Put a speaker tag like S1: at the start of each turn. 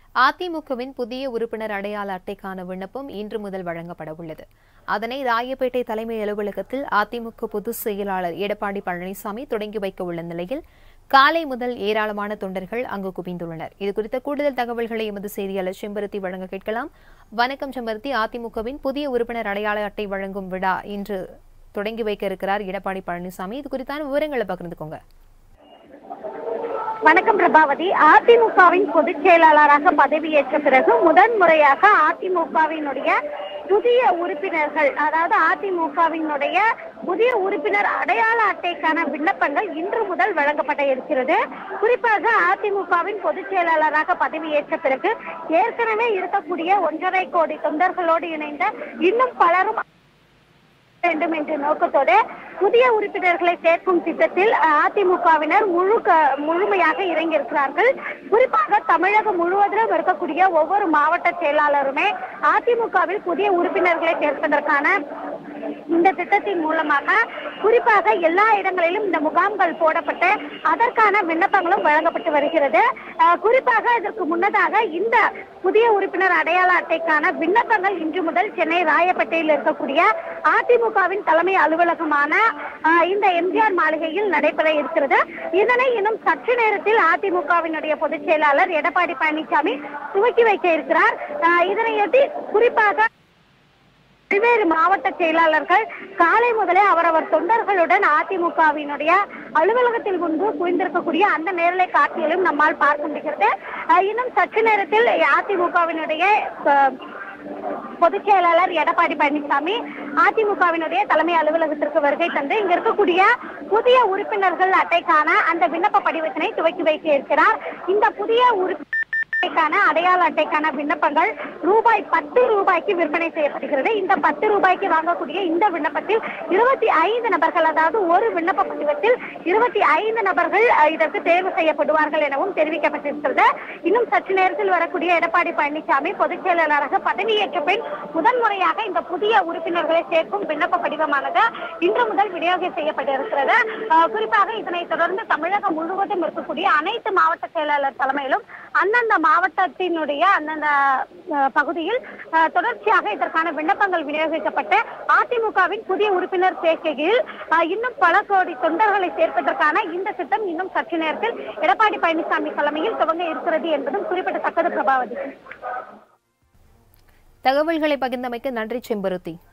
S1: அதிமுகவின் புதிய உறுப்பினர் அடையாள அட்டைக்கான விண்ணப்பம் இன்று முதல் வழங்கப்பட உள்ளது அதனை ராயப்பேட்டை தலைமை அலுவலகத்தில் அதிமுக பொதுச் செயலாளர் எடப்பாடி பழனிசாமி தொடங்கி வைக்க உள்ள நிலையில் காலை முதல் ஏராளமான தொண்டர்கள் அங்கு குவிந்துள்ளனர் இது குறித்த கூடுதல் தகவல்களை எமது செய்தியாளர் செம்பருத்தி வழங்க கேட்கலாம் வணக்கம் செம்பருத்தி அதிமுகவின் புதிய உறுப்பினர் அடையாள அட்டை வழங்கும் விழா இன்று தொடங்கி வைக்க இருக்கிறார் எடப்பாடி பழனிசாமி இது குறித்தான விவரங்களை பகிர்ந்துக்கோங்க
S2: வணக்கம் பிரபாவதி அதிமுகவின் பொதுச் செயலாளராக பதவியேற்ற பிறகு முதன் முறையாக அதிமுகவினுடைய புதிய உறுப்பினர்கள் அதாவது அதிமுகவினுடைய புதிய உறுப்பினர் அடையாள அட்டைக்கான விண்ணப்பங்கள் இன்று முதல் வழங்கப்பட இருக்கிறது குறிப்பாக அதிமுகவின் பொதுச் செயலாளராக பதவியேற்ற பிறகு ஏற்கனவே இருக்கக்கூடிய ஒன்றரை கோடி தொண்டர்களோடு இணைந்த இன்னும் பலரும் வேண்டும் என்ற நோக்கத்தோடு புதிய உறுப்பினர்களை சேர்க்கும் திட்டத்தில் அதிமுகவினர் முழு க- முழுமையாக இறங்கியிருக்கிறார்கள் குறிப்பாக தமிழகம் முழுவதிலும் இருக்கக்கூடிய ஒவ்வொரு மாவட்ட செயலாளருமே அதிமுகவில் புதிய உறுப்பினர்களை சேர்ப்பதற்கான இந்த திட்டத்தின் மூலமாக குறிப்பாக எல்லா இடங்களிலும் இந்த முகாம்கள் போடப்பட்டு அதற்கான விண்ணப்பங்களும் வழங்கப்பட்டு வருகிறது அஹ், குறிப்பாக இதற்கு முன்னதாக இந்த புதிய உறுப்பினர் அடையாள அட்டைக்கான விண்ணப்பங்கள் இன்று முதல் சென்னை ராயப்பேட்டையில் இருக்கக்கூடிய அதிமுகவின் தலைமை அலுவலகமான அஹ், இந்த எம்ஜிஆர் மாளிகையில் நடைபெற இருக்கிறது இதனை இன்னும் சற்று நேரத்தில் அதிமுகவினுடைய பொதுச் செயலாளர் எடப்பாடி பழனிசாமி துவக்கி வைக்க இருக்கிறார் அஹ், இதனையொட்டி குறிப்பாக பல்வேறு மாவட்ட செயலாளர்கள் காலை முதலே அவரவர் தொண்டர்களுடன் அதிமுகவினுடைய அலுவலகத்தில் முன்பு குவிந்திருக்கக்கூடிய அந்த நேரலை காட்சிகளையும் நம்மால் பார்க்க முடிகிறது அஹ் இன்னும் சற்று நேரத்தில் அதிமுகவினுடைய அஹ், பொதுச் செயலாளர் எடப்பாடி பழனிசாமி அதிமுகவினுடைய தலைமை அலுவலகத்திற்கு வருகை தந்து இங்க இருக்கக்கூடிய புதிய உறுப்பினர்கள் அட்டைக்கான அந்த விண்ணப்ப படிவத்தினை துவக்கி வைக்க இருக்கிறார் இந்த புதிய உறுப்பினர் அட்டைக்கான அடையாள அட்டைக்கான விண்ணப்பங்கள் ரூபாய் பத்து ரூபாய்க்கு விற்பனை செய்யப்படுகிறது இந்த பத்து ரூபாய்க்கு வாங்கக்கூடிய இந்த விண்ணப்பத்தில் இருபத்தி ஐந்து நபர்கள் அதாவது ஒரு விண்ணப்ப படிவத்தில் இருபத்தி ஐந்து நபர்கள் அஹ், இதற்கு தேர்வு செய்யப்படுவார்கள் எனவும் தெரிவிக்கப்பட்டிருக்கிறது இன்னும் சற்று நேரத்தில் வரக்கூடிய எடப்பாடி பழனிசாமி பொதுச் செயலாளராக பதவியேற்ற பின் முதன்முறையாக இந்த புதிய உறுப்பினர்களை சேர்க்கும் விண்ணப்ப படிவமானது இன்று முதல் விநியோகம் செய்யப்பட்டிருக்கிறது அஹ், குறிப்பாக இதனைத் தொடர்ந்து தமிழகம் முழுவதும் இருக்கக்கூடிய அனைத்து மாவட்ட செயலாளர் தலைமையிலும் அந்தந்த மாவட்டத்தினுடைய அந்தந்த அஹ், பகுதியில் அஹ், தொடர்ச்சியாக இதற்கான விண்ணப்பங்கள் விநியோகிக்கப்பட்டு அதிமுகவின் புதிய உறுப்பினர் சேர்க்கையில் அஹ், இன்னும் பல கோடி தொண்டர்களை சேர்ப்பதற்கான இந்த திட்டம் இன்னும் சற்று நேரத்தில் எடப்பாடி பழனிசாமி தலைமையில் துவங்க இருக்கிறது என்பதும் குறிப்பிடத்தக்கது பிரபாவதி
S1: தகவல்களை பகிர்ந்தமைக்கு நன்றி செம்பருத்தி